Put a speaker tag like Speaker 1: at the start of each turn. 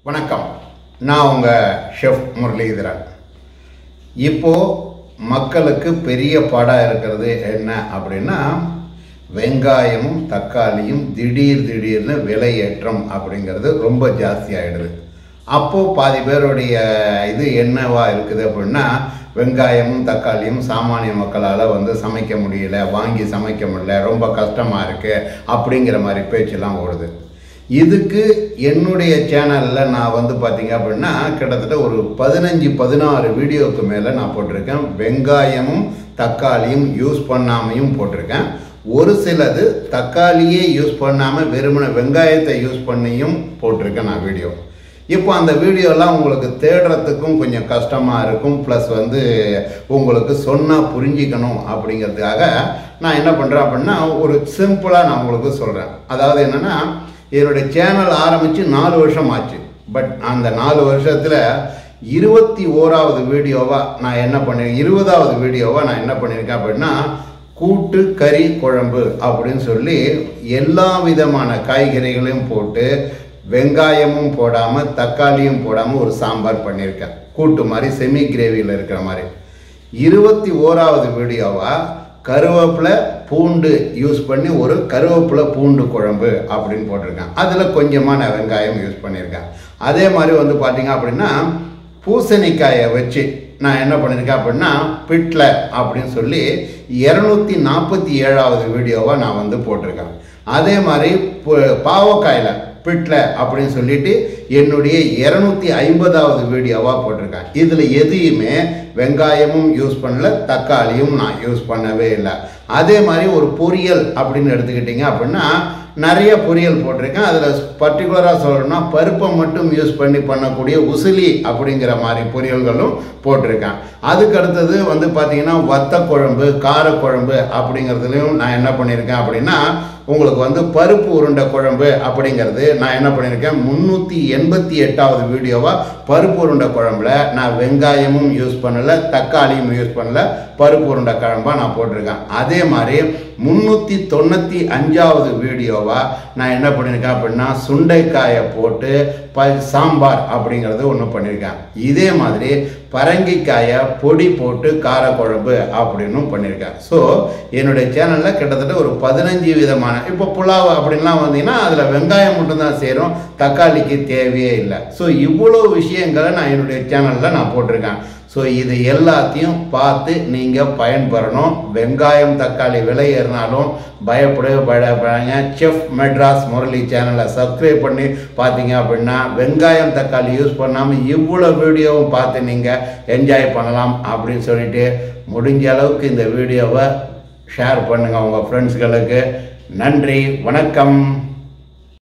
Speaker 1: வணக்கம் நான் உங்கள் ஷெஃப் முரளிதரன் இப்போது மக்களுக்கு பெரிய பாடாக இருக்கிறது என்ன அப்படின்னா வெங்காயமும் தக்காளியும் திடீர் திடீர்னு விலையேற்றம் அப்படிங்கிறது ரொம்ப ஜாஸ்தி ஆகிடுது அப்போது பாதி பேருடைய இது என்னவா இருக்குது அப்படின்னா வெங்காயமும் தக்காளியும் சாமானிய மக்களால் வந்து சமைக்க முடியல வாங்கி சமைக்க முடியல ரொம்ப கஷ்டமாக இருக்குது அப்படிங்கிற மாதிரி பேச்செல்லாம் ஓடுது இதுக்கு என்னுடைய சேனலில் நான் வந்து பார்த்தீங்க அப்படின்னா கிட்டத்தட்ட ஒரு பதினஞ்சு பதினாறு வீடியோவுக்கு மேலே நான் போட்டிருக்கேன் வெங்காயமும் தக்காளியும் யூஸ் பண்ணாமையும் போட்டிருக்கேன் ஒரு சிலது தக்காளியே யூஸ் பண்ணாமல் வெறுமன வெங்காயத்தை யூஸ் பண்ணியும் போட்டிருக்கேன் நான் வீடியோ இப்போ அந்த வீடியோலாம் உங்களுக்கு தேடுறதுக்கும் கொஞ்சம் கஷ்டமாக இருக்கும் ப்ளஸ் வந்து உங்களுக்கு சொன்னால் புரிஞ்சிக்கணும் அப்படிங்கிறதுக்காக நான் என்ன பண்ணுறேன் அப்படின்னா ஒரு சிம்பிளாக நான் உங்களுக்கு சொல்கிறேன் அதாவது என்னென்னா என்னுடைய சேனல் ஆரம்பித்து நாலு வருஷம் ஆச்சு பட் அந்த நாலு வருஷத்தில் இருபத்தி ஓராவது வீடியோவாக நான் என்ன பண்ணி இருபதாவது வீடியோவாக நான் என்ன பண்ணியிருக்கேன் அப்படின்னா கூட்டு கறி குழம்பு அப்படின்னு சொல்லி எல்லா விதமான காய்கறிகளையும் போட்டு வெங்காயமும் போடாமல் தக்காளியும் போடாமல் ஒரு சாம்பார் பண்ணியிருக்கேன் கூட்டு மாதிரி செமி கிரேவியில் இருக்கிற மாதிரி இருபத்தி ஓராவது வீடியோவாக கருவேப்பிலை பூண்டு யூஸ் பண்ணி ஒரு கருவேப்பிலை பூண்டு குழம்பு அப்படின்னு போட்டிருக்கேன் அதில் கொஞ்சமாக நான் வெங்காயம் யூஸ் பண்ணியிருக்கேன் அதே மாதிரி வந்து பார்த்தீங்க அப்படின்னா பூசணிக்காயை வச்சு நான் என்ன பண்ணியிருக்கேன் அப்படின்னா பிட்ல அப்படின்னு சொல்லி இரநூத்தி நாற்பத்தி ஏழாவது வீடியோவை நான் வந்து போட்டிருக்கேன் அதே மாதிரி பு- பாவக்காயில பிட்ல அப்படின்னு சொல்லிட்டு என்னுடைய இரநூத்தி ஐம்பதாவது வீடியோவாக போட்டிருக்கேன் இதில் எதையுமே வெங்காயமும் யூஸ் பண்ணல தக்காளியும் நான் யூஸ் பண்ணவே இல்லை அதே மாதிரி ஒரு பொரியல் அப்படின்னு எடுத்துக்கிட்டிங்க அப்படின்னா நிறைய பொரியல் போட்டிருக்கேன் அதில் பர்டிகுலராக சொல்லணும்னா பருப்பை மட்டும் யூஸ் பண்ணி பண்ணக்கூடிய உசிலி அப்படிங்கிற மாதிரி பொரியல்களும் போட்டிருக்கேன் அதுக்கு அடுத்தது வந்து பார்த்தீங்கன்னா வத்த குழம்பு காரக்குழம்பு அப்படிங்கிறதுலையும் நான் என்ன பண்ணியிருக்கேன் அப்படின்னா உங்களுக்கு வந்து பருப்பு உருண்டை குழம்பு அப்படிங்கிறது நான் என்ன பண்ணியிருக்கேன் முந்நூற்றி எண்பத்தி எட்டாவது வீடியோவாக பருப்பு உருண்டை குழம்புல நான் வெங்காயமும் யூஸ் பண்ணல தக்காளியும் யூஸ் பண்ணல பருப்பு உருண்டை குழம்பா நான் போட்டிருக்கேன் அதே மாதிரி முந்நூற்றி தொண்ணூற்றி அஞ்சாவது வீடியோவாக நான் என்ன பண்ணியிருக்கேன் அப்படின்னா சுண்டைக்காயை போட்டு ப சாம்பார் அப்படிங்கிறது ஒன்று பண்ணியிருக்கேன் இதே மாதிரி பரங்கிக்காயை பொடி போட்டு காரக்குழம்பு அப்படின்னும் பண்ணியிருக்கேன் ஸோ என்னுடைய சேனலில் கிட்டத்தட்ட ஒரு பதினஞ்சு விதமான இப்போ புலாவ் அப்படின்லாம் வந்தீங்கன்னா அதில் வெங்காயம் மட்டும்தான் செய்கிறோம் தக்காளிக்கு தேவையே இல்லை ஸோ இவ்வளோ விஷயங்களை நான் என்னுடைய சேனலில் நான் போட்டிருக்கேன் ஸோ இது எல்லாத்தையும் பார்த்து நீங்கள் பயன்பெறணும் வெங்காயம் தக்காளி விலை ஏறினாலும் பயப்படவே பயப்படாங்க செஃப் மெட்ராஸ் முரளி சேனலை சப்ஸ்கிரைப் பண்ணி பார்த்தீங்க அப்படின்னா வெங்காயம் தக்காளி யூஸ் பண்ணாமல் இவ்வளோ வீடியோவும் பார்த்து நீங்கள் என்ஜாய் பண்ணலாம் அப்படின்னு சொல்லிட்டு முடிஞ்ச அளவுக்கு இந்த வீடியோவை ஷேர் பண்ணுங்கள் உங்கள் ஃப்ரெண்ட்ஸ்களுக்கு நன்றி வணக்கம்